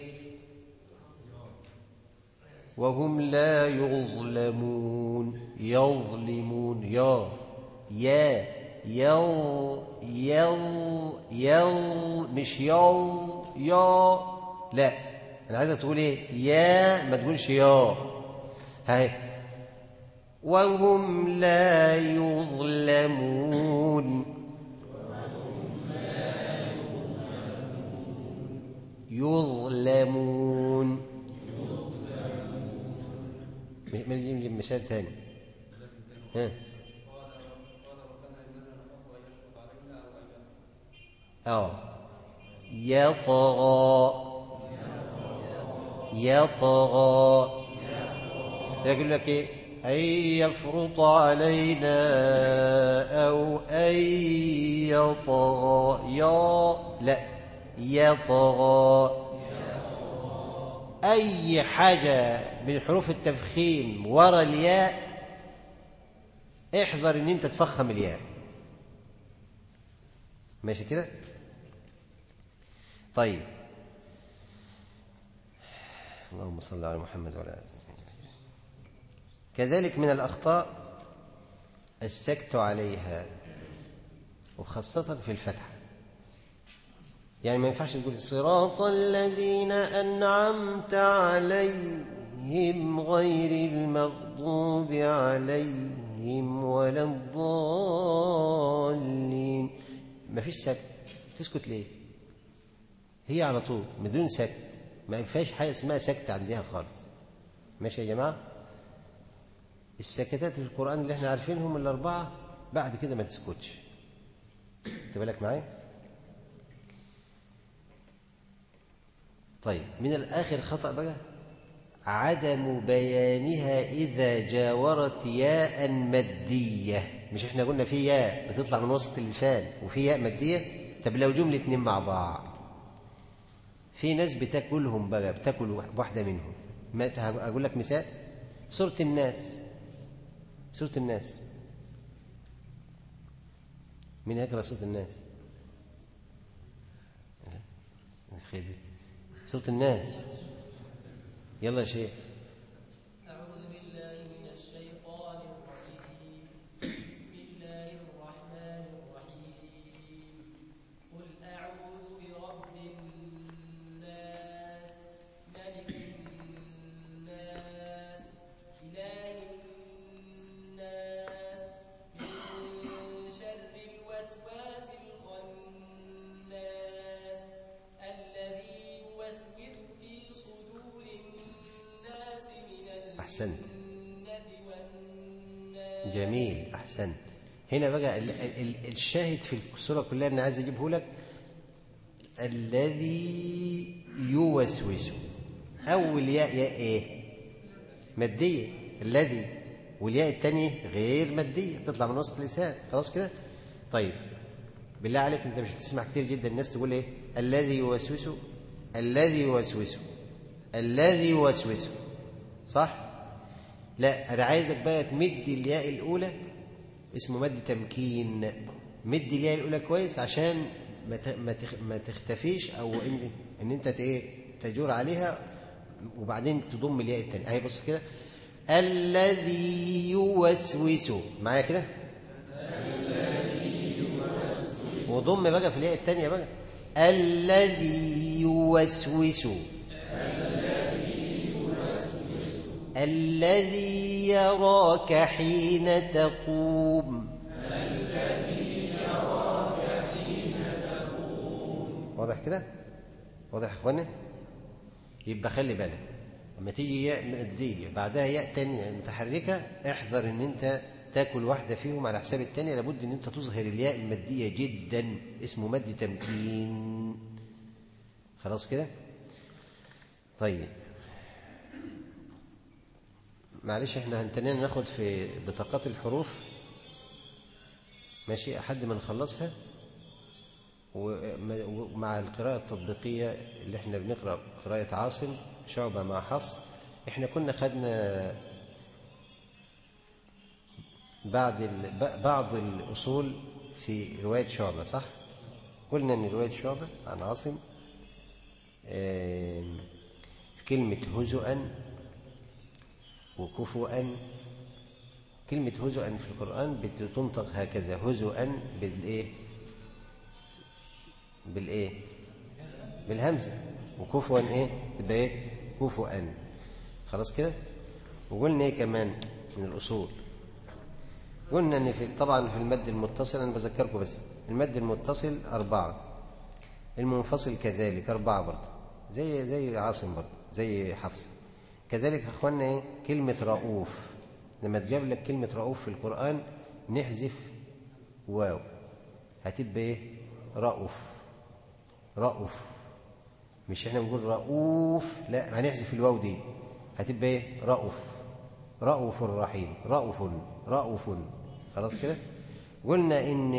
وهم لا يظلمون يظلمون يا يا يو يو يو مش يو يا لا انا عايزك تقول ايه يا ما تقولش يا هاي وهم لا يظلمون يظلمون ما نجيب مثال ثاني ها اه يطغى يطغى يقول لك ايه أن يفرط علينا أو أن يطغى يا لا يطغى أي حاجة من حروف التفخيم ورا الياء احذر ان انت تفخم الياء ماشي كده طيب اللهم صل على محمد وعلى اله كذلك من الأخطاء السكت عليها وخاصة في الفتحة يعني ما ينفعش تقول صراط الذين أنعمت عليهم غير المغضوب عليهم ولا الضالين ما فيش سكت تسكت ليه هي على طول بدون سكت ما ينفعش حاجة اسمها سكت عندها خالص ماشي يا جماعة السكتات في القرآن اللي احنا عارفينهم الأربعة بعد كده ما تسكتش انت بالك معايا طيب من الآخر خطأ بقى عدم بيانها إذا جاورت ياء مادية مش احنا قلنا في ياء بتطلع من وسط اللسان وفي ياء مادية طب لو جملة اتنين مع بعض في ناس بتاكلهم بقى بتاكل واحدة منهم أقول لك مثال سورة الناس سورة الناس مين يقرأ سورة الناس سورة الناس يلا يا شيخ أحسنت جميل أحسنت هنا بقى الشاهد في السورة كلها أنا عايز أجيبه لك الذي يوسوس أول ياء ياء إيه مادية الذي والياء الثانية غير مادية تطلع من وسط اللسان خلاص كده طيب بالله عليك أنت مش بتسمع كتير جدا الناس تقول إيه الذي يوسوس الذي يوسوس الذي يوسوس صح لا أنا عايزك بقى تمد الياء الأولى اسمه مد تمكين مد الياء الأولى كويس عشان ما تختفيش أو إن, إن أنت إيه تجور عليها وبعدين تضم الياء الثانية أهي بص كده الذي يوسوس معايا كده وضم بقى في الياء الثانية بقى الذي يوسوس الذي يراك حين تقوم الذي يراك حين تقوم واضح كده واضح يا اخواني يبقى خلي بالك لما تيجي ياء ماديه بعدها ياء تانية متحركه احذر ان انت تاكل واحده فيهم على حساب الثانيه لابد ان انت تظهر الياء الماديه جدا اسمه مد تمكين خلاص كده طيب معلش احنا هنتنين ناخد في بطاقات الحروف ماشي لحد ما نخلصها ومع القراءة التطبيقية اللي احنا بنقرأ قراءة عاصم شعبة مع حفص احنا كنا خدنا بعض بعض الأصول في رواية شعبة صح؟ قلنا ان رواية شعبة عن عاصم كلمة هزؤا وكفؤا كلمة هزؤا في القرآن بتنطق هكذا هزؤا بالإيه بالإيه بالهمزة وكفوا إيه تبقى إيه كفؤا خلاص كده وقلنا إيه كمان من الأصول قلنا إن في طبعا في المد المتصل أنا بذكركم بس المد المتصل أربعة المنفصل كذلك أربعة برضه زي زي عاصم برضه زي حفص كذلك يا اخوانا ايه كلمه رؤوف لما تجاب لك كلمه رؤوف في القران نحذف واو هتبقى ايه رؤوف رؤوف مش احنا بنقول رؤوف لا هنحذف الواو دي هتبقى ايه رؤوف رؤوف رحيم رؤوف رؤوف خلاص كده قلنا ان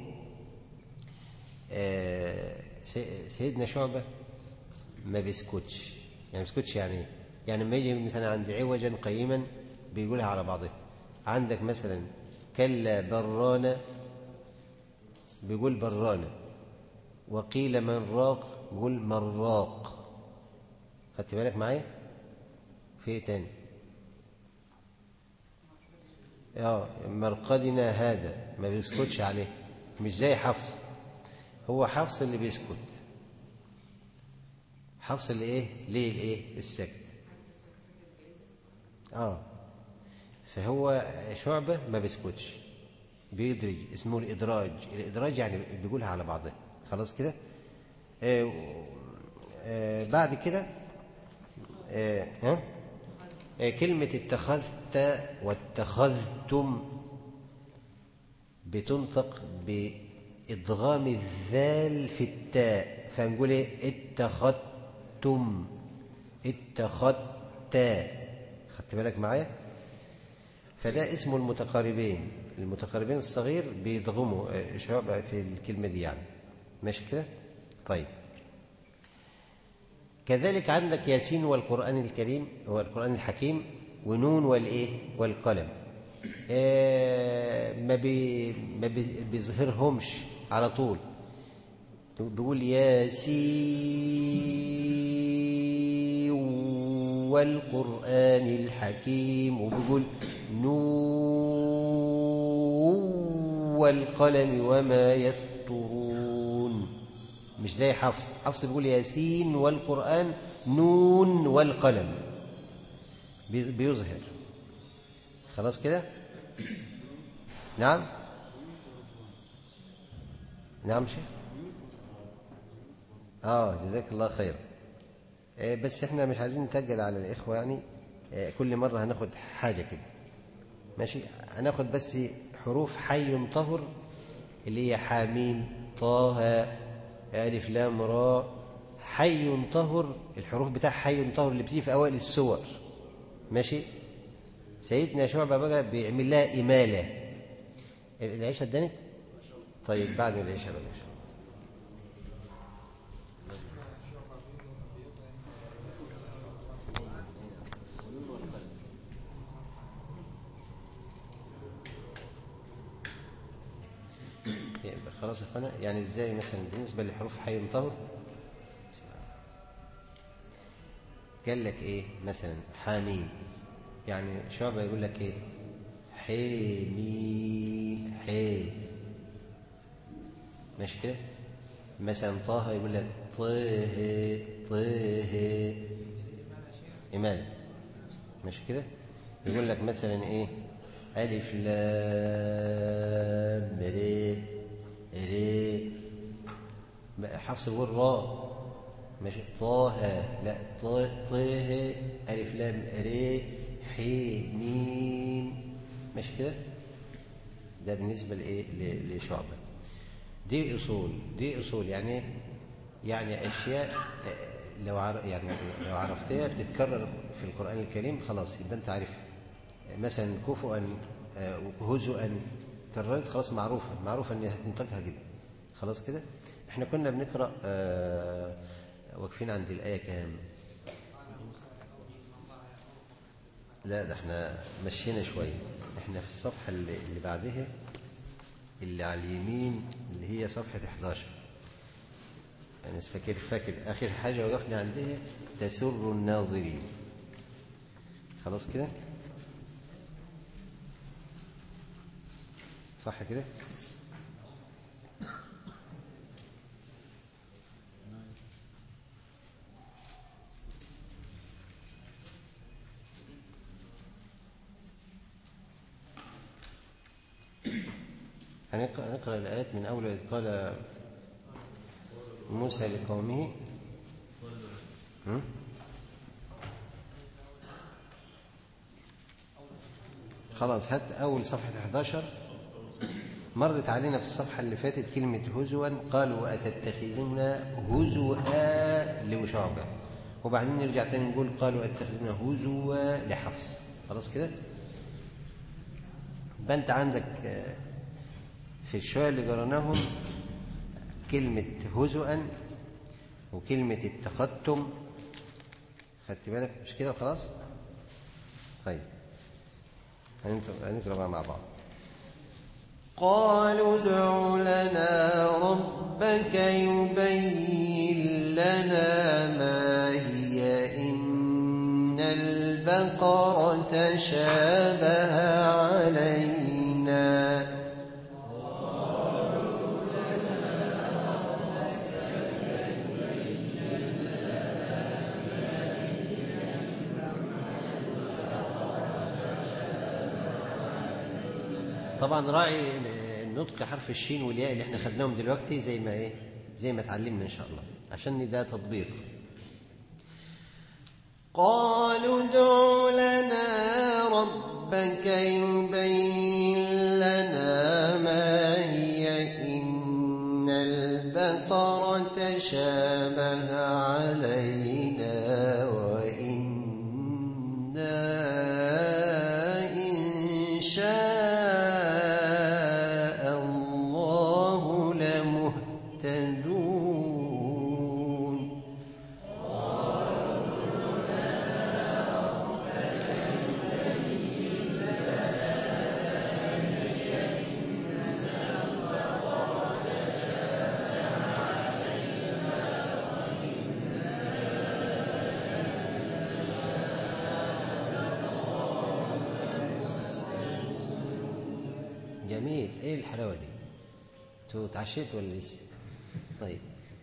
آه، سيدنا شعبة ما بيسكتش يعني بيسكتش يعني إيه؟ يعني لما يجي مثلا عند عوجا قيما بيقولها على بعضها عندك مثلا كلا برانا بيقول برانا وقيل من راق بيقول مراق خدت بالك معايا في ايه تاني اه مرقدنا هذا ما بيسكتش عليه مش زي حفص هو حفص اللي بيسكت حفص اللي ايه ليه الايه السكت اه فهو شعبة ما بيسكتش بيدرج اسمه الإدراج الإدراج يعني بيقولها على بعضها خلاص كده آه آه بعد كده آه ها آه كلمة اتخذت واتخذتم بتنطق بإدغام الذال في التاء فنقول ايه اتخذتم اتخذت خدت بالك معايا فده اسمه المتقاربين المتقاربين الصغير بيضغموا شعب في الكلمة دي يعني ماشي كده طيب كذلك عندك ياسين والقرآن الكريم والقرآن الحكيم ونون والإيه والقلم آه ما بي ما بيظهرهمش على طول بيقول ياسين والقرآن الحكيم وبيقول نون والقلم وما يسطرون مش زي حفص حفص بيقول ياسين والقرآن نون والقلم بيظهر خلاص كده نعم نعم شيخ اه جزاك الله خير بس احنا مش عايزين نتجل على الإخوة يعني كل مرة هناخد حاجة كده ماشي هناخد بس حروف حي طهر اللي هي حاميم طه ألف لام راء حي طهر الحروف بتاع حي طهر اللي بتيجي في أوائل السور ماشي سيدنا شعبة بقى بيعمل لها إمالة العيشة اتدنت طيب بعد العيشة بقى خلاص يا اخوانا يعني ازاي مثلا بالنسبه لحروف حي طهر قال لك ايه مثلا حامين يعني شعبة يقول لك ايه حميم حي ماشي كده مثلا طه يقول لك طه طه إمال ماشي كده يقول لك مثلا ايه ألف لام ري ري حفص يقول راء ماشي طه لا طه طه ألف لام ري حي ميم ماشي كده ده بالنسبة لإيه لشعبة دي أصول دي أصول يعني يعني أشياء لو عر... يعني لو عرفتها بتتكرر في القرآن الكريم خلاص يبقى أنت عارف مثلا كفؤا هزؤا كررت خلاص معروفة معروفة أن هتنطقها كده خلاص كده احنا كنا بنقرأ آه واقفين عند الآية كام لا ده احنا مشينا شوية احنا في الصفحة اللي, اللي بعدها اللي على اليمين اللي هي صفحة 11 أنا فاكر فاكر آخر حاجة وقفنا عندها تسر الناظرين خلاص كده صح كده هنقرأ الآيات من أول إذ قال موسى لقومه خلاص هات أول صفحة 11 مرت علينا في الصفحة اللي فاتت كلمة هزوا قالوا أتتخذون هزوا لشعبة وبعدين نرجع تاني نقول قالوا أتتخذون هزوا لحفص خلاص كده يبقى انت عندك في الشوية اللي جرناهم كلمة هزؤا وكلمة التختم خدت بالك مش كده وخلاص طيب هنقرا مع بعض قالوا ادع لنا ربك يبين لنا ما هي إن البقرة شابه علينا طبعا راعي النطق حرف الشين والياء اللي احنا خدناهم دلوقتي زي ما ايه زي ما اتعلمنا ان شاء الله عشان ده تطبيق قالوا ادع لنا ربك يبين لنا ما هي إن البقرة شابه علينا وإنا إن شاء الله لمهتدون جميل ايه الحلاوه دي انتوا اتعشيتوا ولا لسه طيب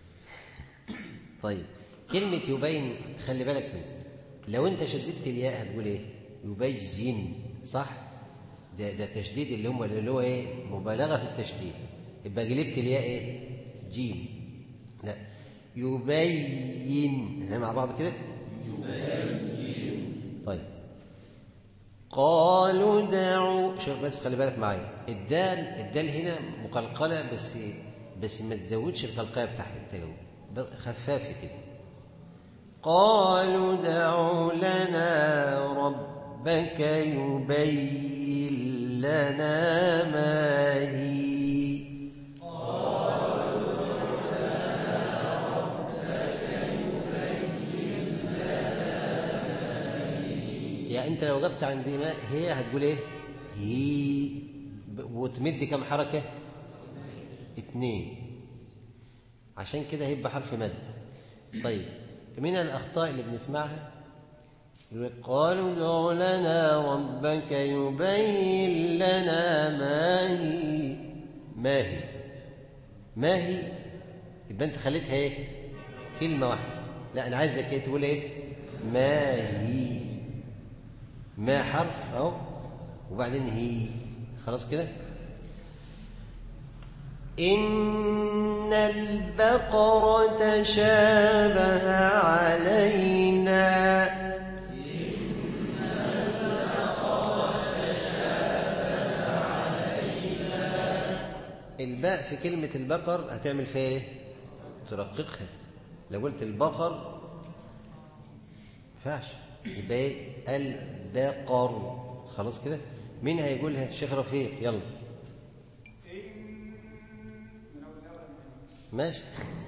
طيب كلمة يبين خلي بالك منه لو انت شددت الياء هتقول ايه يبين صح ده ده تشديد اللي هم اللي هو ايه مبالغة في التشديد يبقى قلبت الياء ايه جيم لا يبين احنا مع بعض كده يبين طيب قالوا دعوا شوف بس خلي بالك معايا الدال الدال هنا مقلقلة بس بس ما تزودش القلقلة بتاعتها خفافة كده قالوا دعوا لنا ربك يبين لنا ما هي يعني انت لو وقفت عند ما هي هتقول ايه هي وتمد كم حركة اتنين عشان كده هيبقى حرف مد طيب من الأخطاء اللي بنسمعها قالوا ادع لنا ربك يبين لنا ما هي ما هي ما هي يبقى انت خليتها ايه كلمة واحدة لا انا عايزك ايه تقول ايه ما هي ما حرف اهو وبعدين هي خلاص كده إن البقرة شابه علينا الباء في كلمة البقر هتعمل فيها ايه؟ ترققها لو قلت البقر ما ينفعش يبقى ايه؟ البقر خلاص كده مين هيقولها الشيخ رفيق يلا ماشي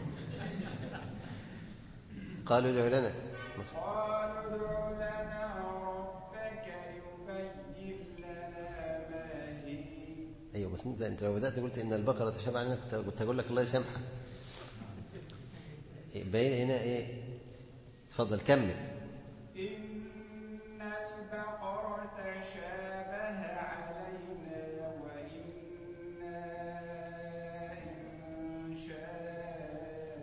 قالوا ادعوا لنا قالوا ادع لنا ربك يبين لنا ما هي ايوه بس انت انت لو بدات قلت ان البقره تشابه علينا كنت كنت هقول لك الله يسامحك باين هنا ايه اتفضل كمل إن البقرة شابه علينا وإنا إن شاء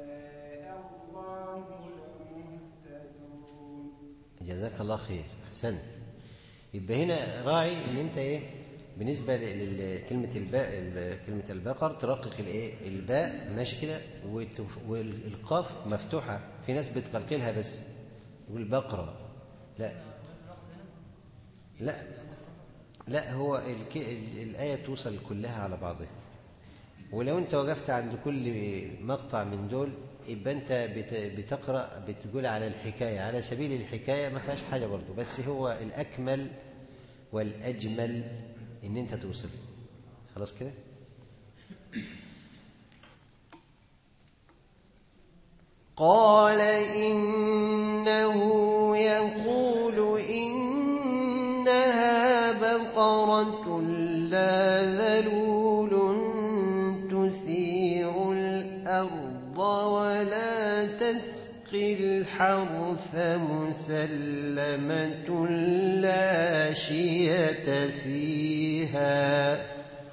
الله لمهتدون جزاك الله خير احسنت يبقى هنا راعي ان انت ايه بالنسبه لكلمه الباء ال- كلمه البقر ترقق الايه الباء ماشي كده وتف- والقاف مفتوحه في ناس بتقلقلها بس يقول بقره لا لا لا هو الك... ال- الايه توصل كلها على بعضها ولو انت وقفت عند كل مقطع من دول يبقى انت بت- بتقرا بتقول على الحكايه على سبيل الحكايه ما فيهاش حاجه برضه بس هو الاكمل والاجمل ان انت توصل خلاص كده قال إنه يقول إنها بقرة لا ذلول تثير الأرض ولا تسقي الحرث مسلمة لا شية فيها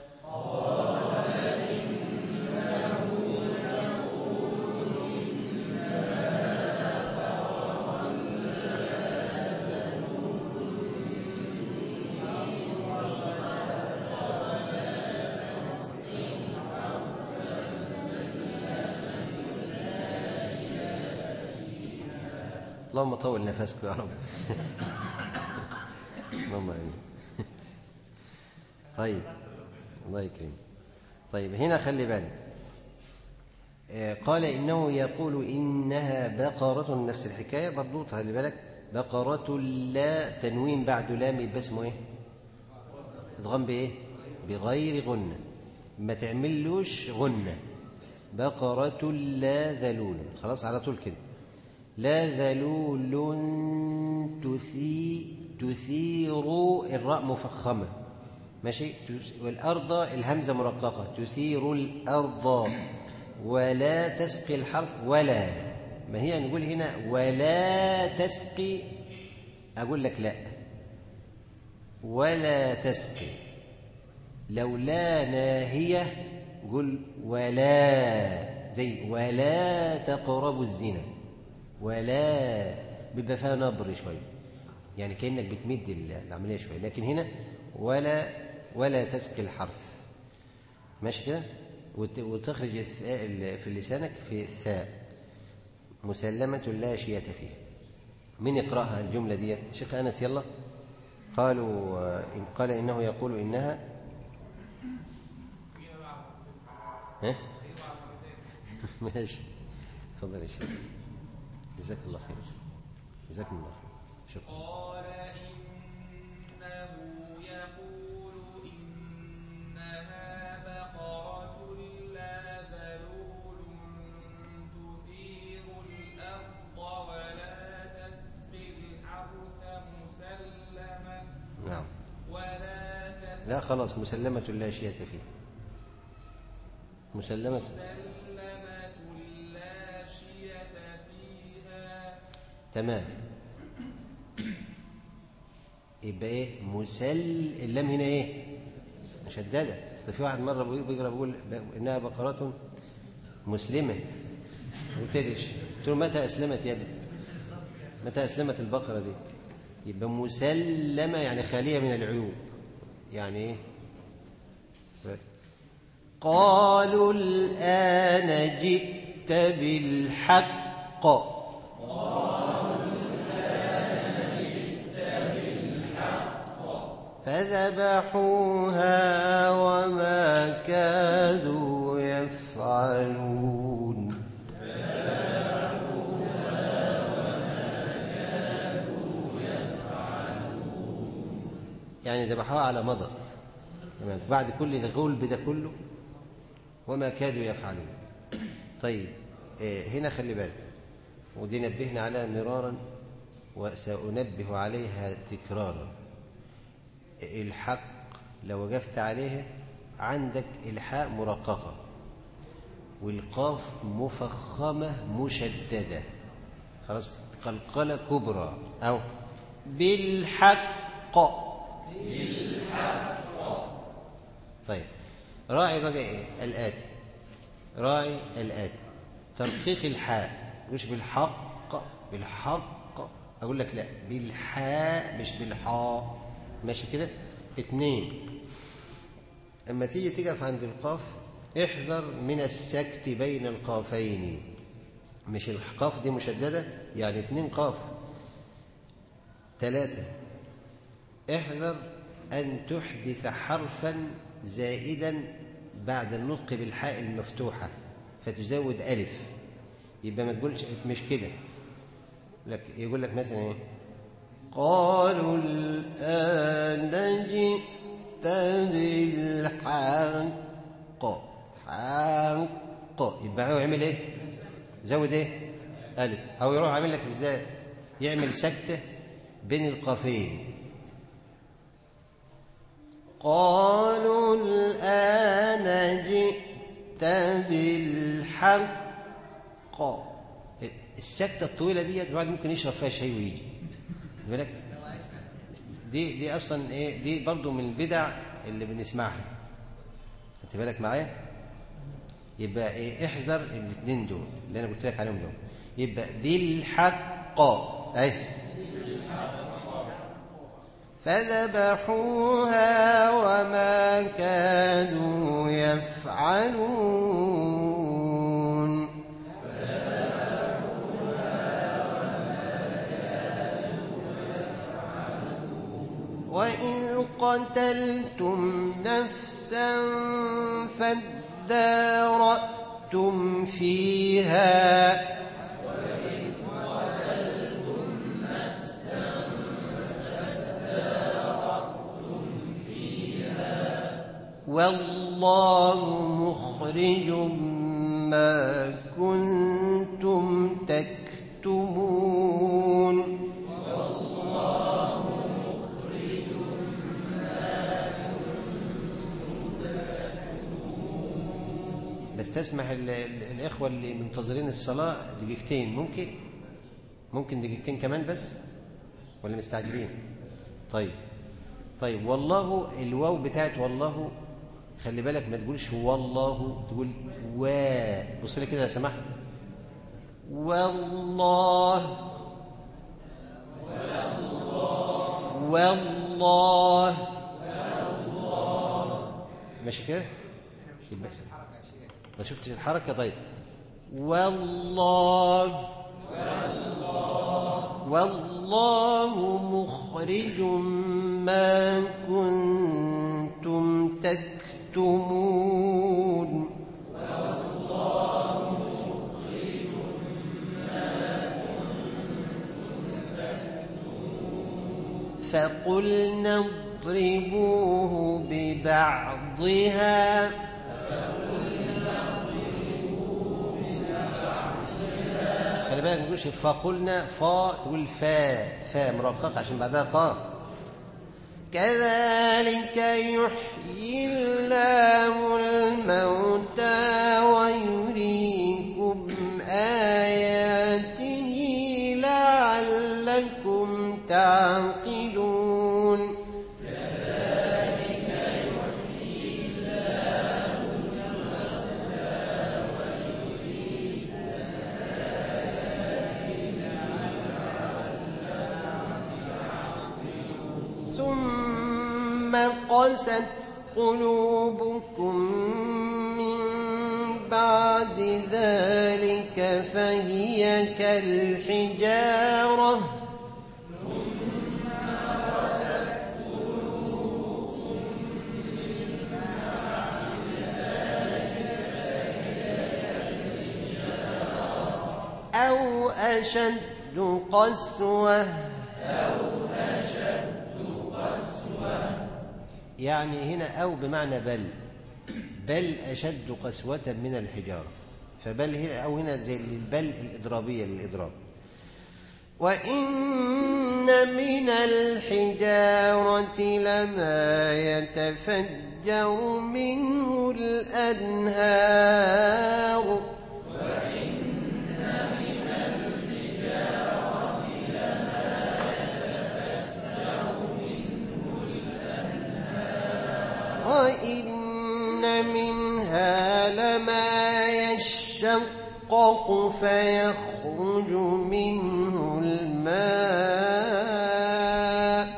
اللهم طول نفسك يا رب اللهم امين طيب الله يكرمك طيب هنا خلي بالك آه، قال انه يقول انها بقره نفس الحكايه برضو خلي بالك بقره لا تنوين بعد لام يبقى اسمه ايه ادغام بايه بغير غنه ما تعملوش غنه بقره لا ذلول خلاص على طول كده لا ذلول تثي تثير الراء مفخمة ماشي تس- والأرض الهمزة مرققة تثير الأرض ولا تسقي الحرف ولا ما هي نقول هنا ولا تسقي أقول لك لا ولا تسقي لو لا ناهية قل ولا زي ولا تقربوا الزنا ولا بيبقى فيها نبر شوية يعني كأنك بتمد العملية شوية لكن هنا ولا ولا تسقي الحرث ماشي كده وت- وتخرج الثاء ال- في لسانك في الثاء مسلمة لا شية فيها من يقرأها الجملة ديت شيخ أنس يلا قالوا آه، إن قال إنه يقول إنها ها؟ ماشي تفضل يا شيخ جزاك الله خير جزاكم الله خير شكرا قال إنه يقول إنها بقرة لا ذلول تثير الأرض ولا تسقي الحرث مسلمة نعم ولا تسقي لا خلاص مسلمة لا شية فيه مسلمة مسلمة لا شية فيها تمام يبقى ايه مسل اللام هنا ايه مشدده اصل في واحد مره بيقول- بيقرا بيقول ب- انها بقرات مسلمه ما قلتليش قلت له متى اسلمت يا ابني متى اسلمت البقره دي يبقى مسلمه يعني خاليه من العيوب يعني ايه قالوا الآن جئت بالحق فذبحوها وما كادوا يفعلون يعني ذبحوها على مضض تمام بعد كل الغلب ده كله وما كادوا يفعلون طيب آه، هنا خلي بالك ودي نبهنا عليها مرارا وسأنبه عليها تكرارا الحق لو وقفت عليها عندك الحاء مرققة والقاف مفخمة مشددة خلاص قلقلة كبرى أو بالحق طيب راعي بقى ايه الآتي راعي الآتي ترقيق الحاء مش بالحق بالحق أقول لك لا بالحاء مش بالحاء ماشي كده اتنين أما تيجي تقف عند القاف احذر من السكت بين القافين مش القاف دي مشددة يعني اتنين قاف ثلاثة احذر أن تحدث حرفا زائدا بعد النطق بالحاء المفتوحة فتزود ألف يبقى ما تقولش مش كده لك يقول لك مثلا ايه قالوا الآن جئت بالحق حق يبقى هو يعمل ايه زود ايه ألف أو يروح عامل لك ازاي يعمل سكتة بين القافين قالوا الآن جئت بالحق السكتة الطويلة دي الواحد ممكن يشرب فيها شاي ويجي خد بالك دي دي اصلا ايه دي برضو من البدع اللي بنسمعها انت بالك معايا يبقى ايه احذر الاثنين دول اللي انا قلت لك عليهم دول يبقى بالحق اي فذبحوها وما كانوا يفعلون وإذ قتلتم نفسا فادارأتم فيها والله مخرج ما كنتم تكتمون بس تسمح ال- ال- الإخوة اللي منتظرين الصلاة دقيقتين ممكن ممكن دقيقتين كمان بس ولا مستعجلين طيب طيب والله الواو بتاعت والله خلي بالك ما تقولش والله تقول و بص لي كده يا سماح والله والله ماشي كده يبقى ما شفتش الحركة طيب والله والله مخرج ما كنتم تكتمون فقلنا اضربوه ببعضها خلي بالك ما تقولش فقلنا فا تقول فا فا مرققة عشان بعدها قاف كذلك يحيي الله الموتى ويريكم آياته لعلكم تعقلون ثم قست قلوبكم من بعد ذلك فهي كالحجارة أو أشد قسوة يعني هنا أو بمعنى بل بل أشد قسوة من الحجارة فبل هنا أو هنا زي البل الإضرابية للإضراب وإن من الحجارة لما يتفجر منه الأنهار وإن منها لما يشقق فيخرج منه الماء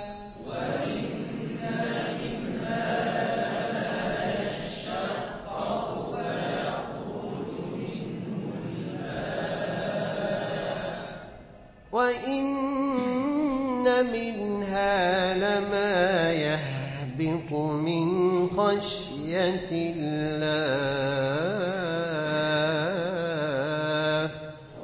وإن منها لما يهبط من خشية الله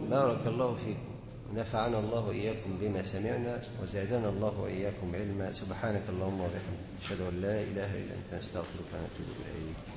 بارك الله فيكم نفعنا الله وإياكم بما سمعنا وزادنا الله وإياكم علما سبحانك اللهم وبحمدك أشهد أن لا إله إلا أنت نستغفرك ونتوب إليك